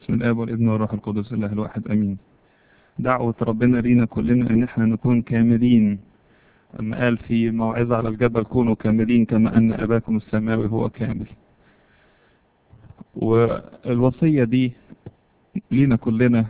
بسم الاب والابن والروح القدس الله الواحد امين دعوة ربنا لينا كلنا ان احنا نكون كاملين لما قال في موعظة على الجبل كونوا كاملين كما ان اباكم السماوي هو كامل والوصية دي لينا كلنا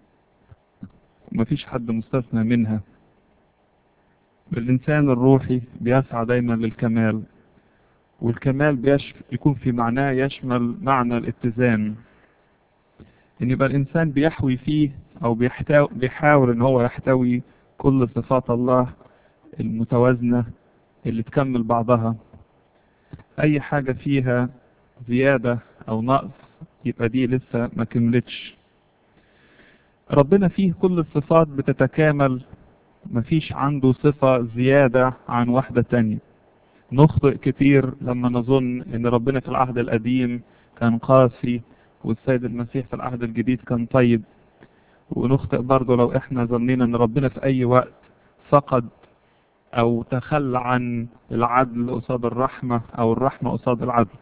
مفيش حد مستثنى منها الإنسان الروحي بيسعى دايما للكمال والكمال بيش يكون في معناه يشمل معنى الاتزان ان يبقى الانسان بيحوي فيه او بيحتاو بيحاول ان هو يحتوي كل صفات الله المتوازنة اللي تكمل بعضها اي حاجة فيها زيادة او نقص يبقى دي لسه ما كملتش ربنا فيه كل الصفات بتتكامل مفيش عنده صفة زيادة عن واحدة تانية نخطئ كتير لما نظن ان ربنا في العهد القديم كان قاسي والسيد المسيح في العهد الجديد كان طيب ونخطئ برضه لو احنا ظنينا ان ربنا في اي وقت فقد او تخلى عن العدل قصاد الرحمة او الرحمة قصاد العدل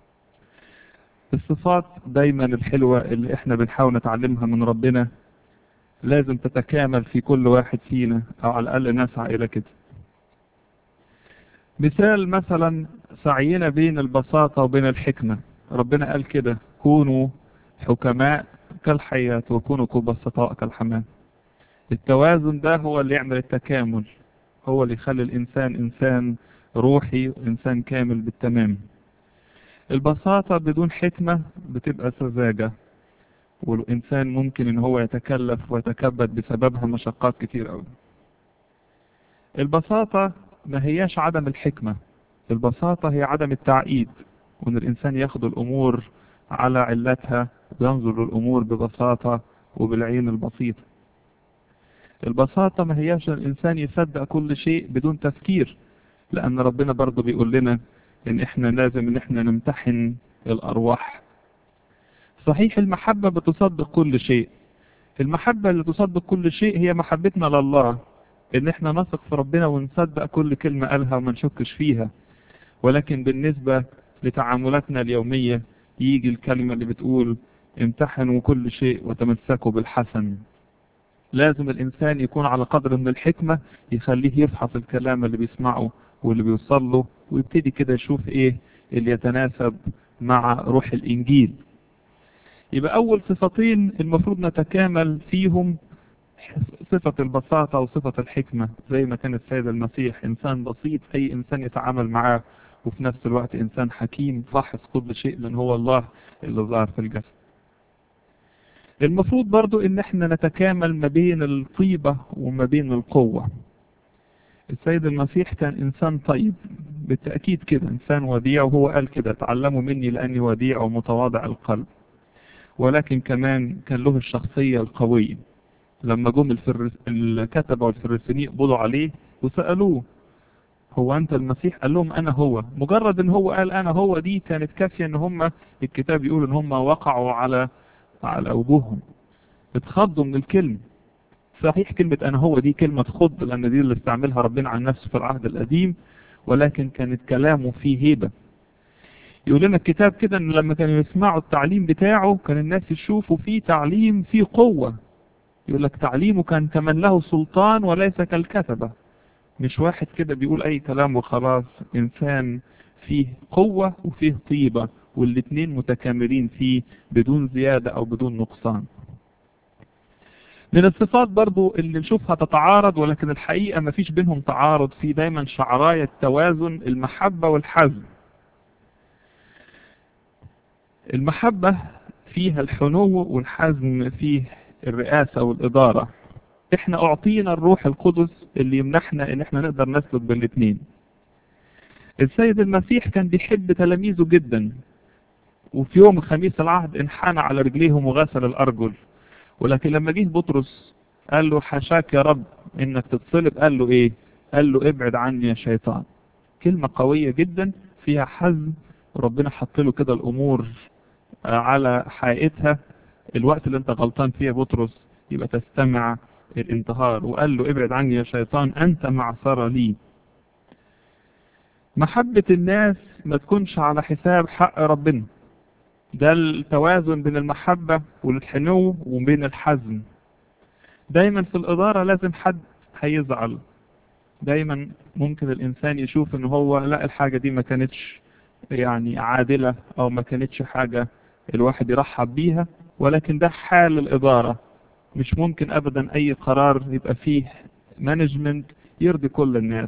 الصفات دايما الحلوة اللي احنا بنحاول نتعلمها من ربنا لازم تتكامل في كل واحد فينا او على الاقل نسعى الى كده مثال مثلا سعينا بين البساطة وبين الحكمة ربنا قال كده كونوا حكماء كالحيات وكونوا كبسطاء كالحمام التوازن ده هو اللي يعمل التكامل هو اللي يخلي الإنسان إنسان روحي وإنسان كامل بالتمام البساطة بدون حكمة بتبقى سذاجة والإنسان ممكن إن هو يتكلف ويتكبد بسببها مشقات كتير أوي البساطة ما هياش عدم الحكمة البساطة هي عدم التعقيد وان الانسان ياخد الامور على علتها وينظر للامور ببساطة وبالعين البسيطة البساطة ما هياش الانسان يصدق كل شيء بدون تفكير لان ربنا برضو بيقول لنا ان احنا لازم ان احنا نمتحن الارواح صحيح المحبة بتصدق كل شيء المحبة اللي تصدق كل شيء هي محبتنا لله ان احنا نثق في ربنا ونصدق كل كلمة قالها وما نشكش فيها ولكن بالنسبة لتعاملاتنا اليومية يجي الكلمة اللي بتقول امتحنوا كل شيء وتمسكوا بالحسن لازم الانسان يكون على قدر من الحكمة يخليه يفحص الكلام اللي بيسمعه واللي بيوصل له ويبتدي كده يشوف ايه اللي يتناسب مع روح الانجيل يبقى اول صفتين المفروض نتكامل فيهم صفة البساطة وصفة الحكمة زي ما كان السيد المسيح إنسان بسيط أي إنسان يتعامل معاه وفي نفس الوقت إنسان حكيم فاحص كل شيء لأن هو الله اللي ظهر في الجسد المفروض برضو إن احنا نتكامل ما بين الطيبة وما بين القوة السيد المسيح كان إنسان طيب بالتأكيد كده إنسان وديع وهو قال كده تعلموا مني لأني وديع ومتواضع القلب ولكن كمان كان له الشخصية القوية لما جم الفرس... الكتبة والفرسيين يقبضوا عليه وسألوه هو أنت المسيح قال لهم أنا هو مجرد أن هو قال أنا هو دي كانت كافية أن هم الكتاب يقول أن هم وقعوا على على وجوههم اتخضوا من الكلمة صحيح كلمة أنا هو دي كلمة تخض لأن دي اللي استعملها ربنا عن نفسه في العهد القديم ولكن كانت كلامه فيه هيبة يقول لنا الكتاب كده أن لما كانوا يسمعوا التعليم بتاعه كان الناس يشوفوا فيه تعليم فيه قوة يقول لك تعليمه كان كمن له سلطان وليس كالكتبة مش واحد كده بيقول اي كلام وخلاص انسان فيه قوة وفيه طيبة والاتنين متكاملين فيه بدون زيادة او بدون نقصان من الصفات برضو اللي نشوفها تتعارض ولكن الحقيقة ما فيش بينهم تعارض في دايما شعراية توازن المحبة والحزم المحبة فيها الحنو والحزم فيه الرئاسة والإدارة احنا اعطينا الروح القدس اللي يمنحنا ان احنا نقدر نسلك بالاثنين السيد المسيح كان بيحب تلاميذه جدا وفي يوم خميس العهد انحنى على رجليهم وغسل الارجل ولكن لما جه بطرس قال له حشاك يا رب انك تتصلب قال له ايه قال له ابعد عني يا شيطان كلمة قوية جدا فيها حزم ربنا حط له كده الامور على حقيقتها الوقت اللي انت غلطان فيه يا بطرس يبقى تستمع الانتهار وقال له ابعد عني يا شيطان انت معصرة لي محبة الناس ما تكونش على حساب حق ربنا ده التوازن بين المحبة والحنو وبين الحزم دايما في الإدارة لازم حد هيزعل دايما ممكن الإنسان يشوف إن هو لا الحاجة دي ما كانتش يعني عادلة أو ما كانتش حاجة الواحد يرحب بيها ولكن ده حال الإدارة مش ممكن أبدا أي قرار يبقى فيه مانجمنت يرضي كل الناس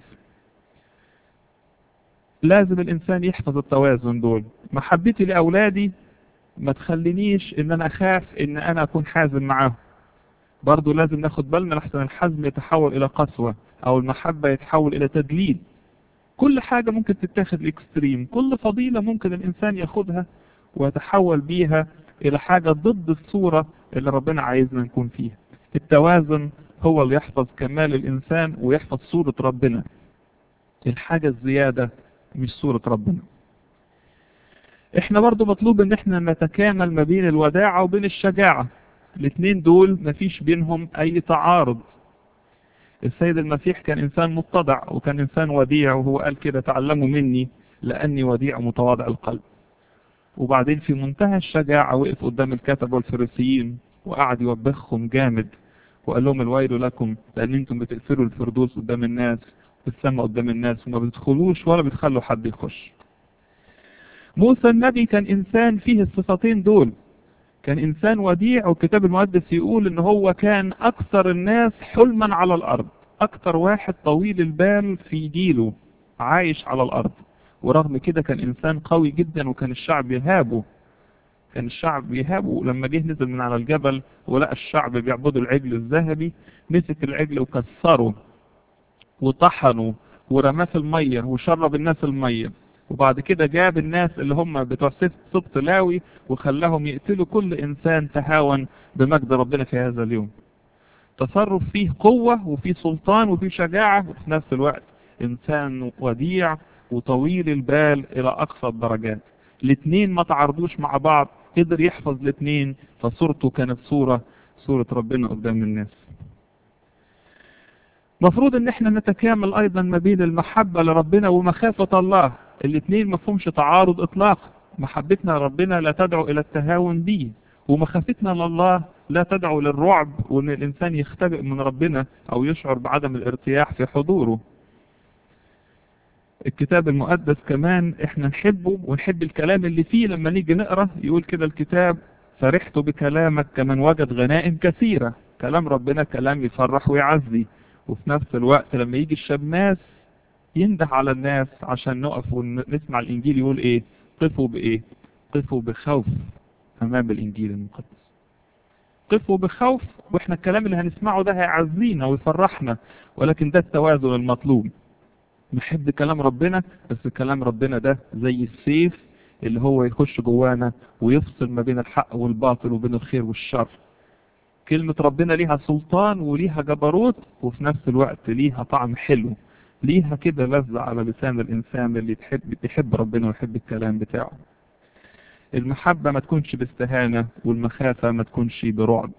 لازم الإنسان يحفظ التوازن دول محبتي لأولادي ما تخلينيش إن أنا أخاف إن أنا أكون حازم معاهم برضو لازم ناخد بالنا لحسن الحزم يتحول إلى قسوة أو المحبة يتحول إلى تدليل كل حاجة ممكن تتاخد الاكستريم كل فضيلة ممكن الإنسان ياخدها ويتحول بيها إلى حاجة ضد الصورة اللي ربنا عايزنا نكون فيها التوازن هو اللي يحفظ كمال الإنسان ويحفظ صورة ربنا الحاجة الزيادة مش صورة ربنا احنا برضو مطلوب ان احنا نتكامل ما بين الوداعة وبين الشجاعة الاثنين دول مفيش بينهم اي تعارض السيد المسيح كان انسان متضع وكان انسان وديع وهو قال كده تعلموا مني لاني وديع متواضع القلب وبعدين في منتهى الشجاعة وقف قدام الكتب والفريسيين وقعد يوبخهم جامد وقال لهم الويل لكم لان انتم بتقفلوا الفردوس قدام الناس والسماء قدام الناس وما بتدخلوش ولا بتخلوا حد يخش موسى النبي كان انسان فيه الصفتين دول كان انسان وديع والكتاب المقدس يقول ان هو كان اكثر الناس حلما على الارض اكثر واحد طويل البال في جيله عايش على الارض ورغم كده كان انسان قوي جدا وكان الشعب يهابه كان الشعب يهابه لما جه نزل من على الجبل ولقى الشعب بيعبدوا العجل الذهبي مسك العجل وكسره وطحنه ورماه في الميه وشرب الناس الميه وبعد كده جاب الناس اللي هم بتوع سبط لاوي وخلاهم يقتلوا كل انسان تهاون بمجد ربنا في هذا اليوم تصرف فيه قوة وفيه سلطان وفيه شجاعة وفي نفس الوقت انسان وديع وطويل البال الى اقصى الدرجات الاثنين ما تعرضوش مع بعض قدر يحفظ الاثنين فصورته كانت صورة صورة ربنا قدام الناس مفروض ان احنا نتكامل ايضا ما بين المحبة لربنا ومخافة الله الاثنين ما فهمش تعارض اطلاقا محبتنا لربنا لا تدعو الى التهاون به ومخافتنا لله لا تدعو للرعب وان الانسان يختبئ من ربنا او يشعر بعدم الارتياح في حضوره الكتاب المقدس كمان احنا نحبه ونحب الكلام اللي فيه لما نيجي نقرا يقول كده الكتاب فرحت بكلامك كمن وجد غنائم كثيرة كلام ربنا كلام يفرح ويعزي وفي نفس الوقت لما يجي الشماس ينده على الناس عشان نقف ونسمع الانجيل يقول ايه قفوا بايه قفوا بخوف امام الانجيل المقدس قفوا بخوف واحنا الكلام اللي هنسمعه ده هيعزينا ويفرحنا ولكن ده التوازن المطلوب نحب كلام ربنا بس كلام ربنا ده زي السيف اللي هو يخش جوانا ويفصل ما بين الحق والباطل وبين الخير والشر كلمة ربنا ليها سلطان وليها جبروت وفي نفس الوقت ليها طعم حلو ليها كده لذة على لسان الإنسان اللي تحب يحب ربنا ويحب الكلام بتاعه المحبة ما تكونش باستهانة والمخافة ما تكونش برعب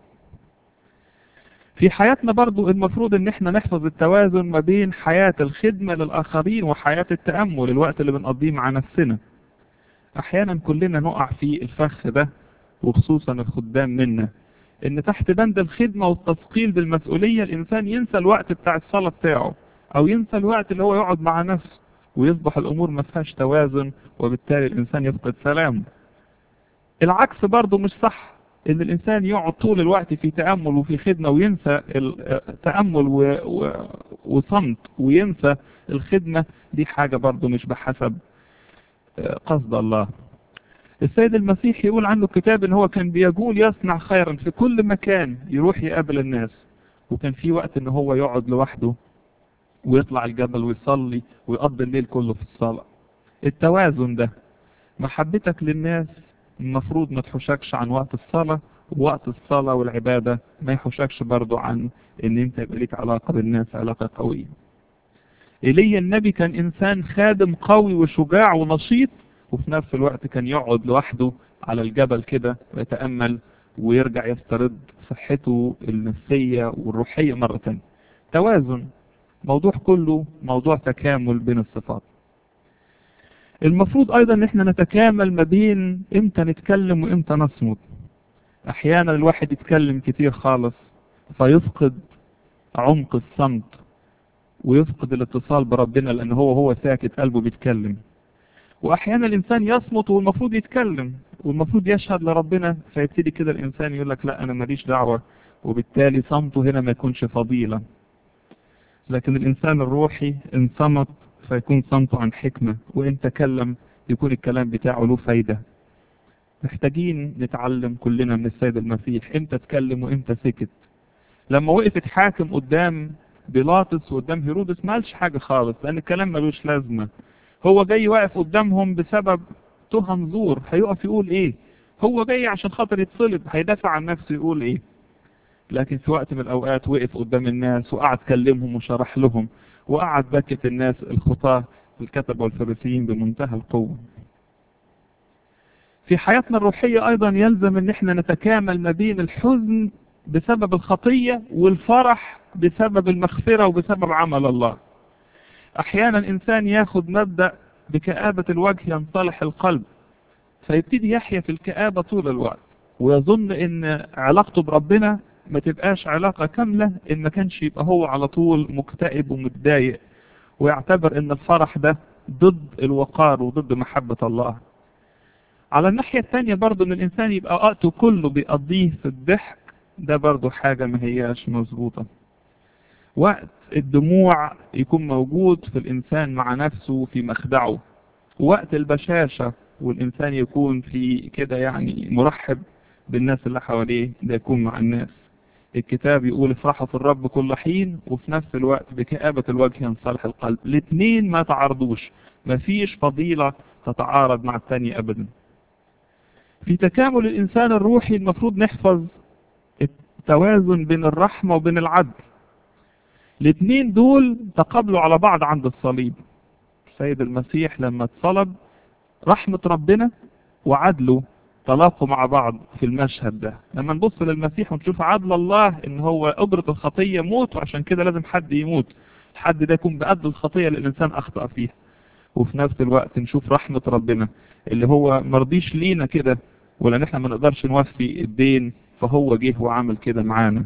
في حياتنا برضو المفروض ان احنا نحفظ التوازن ما بين حياة الخدمة للآخرين وحياة التأمل الوقت اللي بنقضيه مع نفسنا احيانا كلنا نقع في الفخ ده وخصوصا الخدام منا ان تحت بند الخدمة والتثقيل بالمسؤولية الانسان ينسى الوقت بتاع الصلاة بتاعه او ينسى الوقت اللي هو يقعد مع نفسه ويصبح الامور ما فيهاش توازن وبالتالي الانسان يفقد سلامه العكس برضه مش صح ان الانسان يقعد طول الوقت في تأمل وفي خدمة وينسى التأمل و... و... وصمت وينسى الخدمة دي حاجة برضه مش بحسب قصد الله السيد المسيح يقول عنه الكتاب ان هو كان بيقول يصنع خيرا في كل مكان يروح يقابل الناس وكان في وقت ان هو يقعد لوحده ويطلع الجبل ويصلي ويقضي الليل كله في الصلاة التوازن ده محبتك للناس المفروض ما تحوشكش عن وقت الصلاة ووقت الصلاة والعبادة ما يحوشكش برضو عن ان انت يبقى ليك علاقة بالناس علاقة قوية ايليا النبي كان انسان خادم قوي وشجاع ونشيط وفي نفس الوقت كان يقعد لوحده على الجبل كده ويتأمل ويرجع يسترد صحته النفسية والروحية مرة تانية توازن موضوع كله موضوع تكامل بين الصفات المفروض ايضا ان احنا نتكامل ما بين امتى نتكلم وامتى نصمت احيانا الواحد يتكلم كتير خالص فيفقد عمق الصمت ويفقد الاتصال بربنا لان هو هو ساكت قلبه بيتكلم واحيانا الانسان يصمت والمفروض يتكلم والمفروض يشهد لربنا فيبتدي كده الانسان يقول لك لا انا ماليش دعوه وبالتالي صمته هنا ما يكونش فضيله لكن الانسان الروحي ان صمت فيكون صمته عن حكمه وان تكلم يكون الكلام بتاعه له فايده محتاجين نتعلم كلنا من السيد المسيح امتى اتكلم وامتى سكت لما وقف اتحاكم قدام بيلاطس وقدام هيرودس ما قالش حاجه خالص لان الكلام ملوش لازمه هو جاي واقف قدامهم بسبب تهم زور هيقف يقول ايه هو جاي عشان خاطر يتصلب هيدافع عن نفسه يقول ايه لكن في وقت من الاوقات وقف قدام الناس وقعد كلمهم وشرح لهم وقعد بكت الناس الخطاة الكتبة والفريسيين بمنتهى القوة في حياتنا الروحية ايضا يلزم ان احنا نتكامل ما بين الحزن بسبب الخطية والفرح بسبب المغفرة وبسبب عمل الله احيانا انسان ياخد مبدأ بكآبة الوجه ينصلح القلب فيبتدي يحيا في الكآبة طول الوقت ويظن ان علاقته بربنا ما تبقاش علاقة كاملة ان ما كانش يبقى هو على طول مكتئب ومتضايق ويعتبر ان الفرح ده ضد الوقار وضد محبة الله على الناحية التانية برضو ان الانسان يبقى وقته كله بيقضيه في الضحك ده برضو حاجة ما هياش مظبوطة وقت الدموع يكون موجود في الإنسان مع نفسه في مخدعه وقت البشاشة والإنسان يكون في كده يعني مرحب بالناس اللي حواليه ده يكون مع الناس الكتاب يقول افرحوا في الرب كل حين وفي نفس الوقت بكآبة الوجه ينصلح القلب الاثنين ما تعارضوش مفيش فضيلة تتعارض مع الثانية أبدا في تكامل الإنسان الروحي المفروض نحفظ التوازن بين الرحمة وبين العدل الاثنين دول تقابلوا على بعض عند الصليب السيد المسيح لما اتصلب رحمة ربنا وعدله تلاقوا مع بعض في المشهد ده لما نبص للمسيح ونشوف عدل الله ان هو اجرة الخطية موت وعشان كده لازم حد يموت الحد ده يكون بقد الخطية اللي الانسان اخطأ فيها وفي نفس الوقت نشوف رحمة ربنا اللي هو مرضيش لينا كده ولا احنا ما نقدرش نوفي الدين فهو جه وعمل كده معانا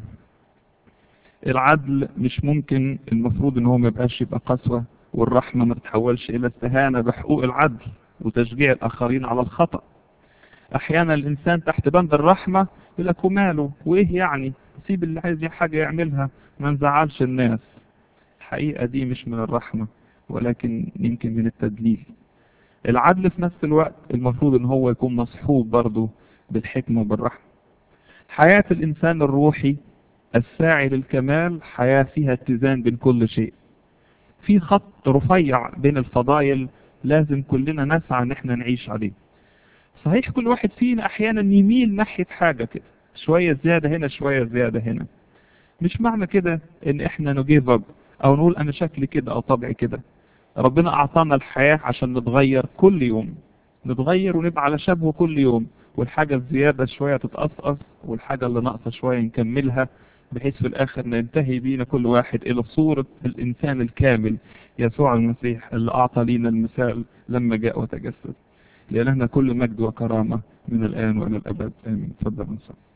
العدل مش ممكن المفروض ان هو ما يبقاش يبقى قسوة والرحمة ما تتحولش الى استهانة بحقوق العدل وتشجيع الاخرين على الخطأ احيانا الانسان تحت بند الرحمة يقول لك وماله وايه يعني سيب اللي عايز حاجة يعملها ما نزعلش الناس الحقيقة دي مش من الرحمة ولكن يمكن من التدليل العدل في نفس الوقت المفروض ان هو يكون مصحوب برضه بالحكمة وبالرحمة حياة الانسان الروحي الساعي للكمال حياة فيها اتزان بين كل شيء في خط رفيع بين الفضائل لازم كلنا نسعى ان احنا نعيش عليه صحيح كل واحد فينا احيانا يميل ناحية حاجة كده شوية زيادة هنا شوية زيادة هنا مش معنى كده ان احنا نجيب اب او نقول انا شكلي كده او طبعي كده ربنا اعطانا الحياة عشان نتغير كل يوم نتغير ونبقى على شبهه كل يوم والحاجة الزيادة شوية تتقصقص والحاجة اللي ناقصة شوية نكملها بحيث في الاخر ننتهي بينا كل واحد الى صورة الانسان الكامل يسوع المسيح اللي اعطى لينا المثال لما جاء وتجسد لأننا كل مجد وكرامة من الآن وإلى الأبد آمين تفضل نصلي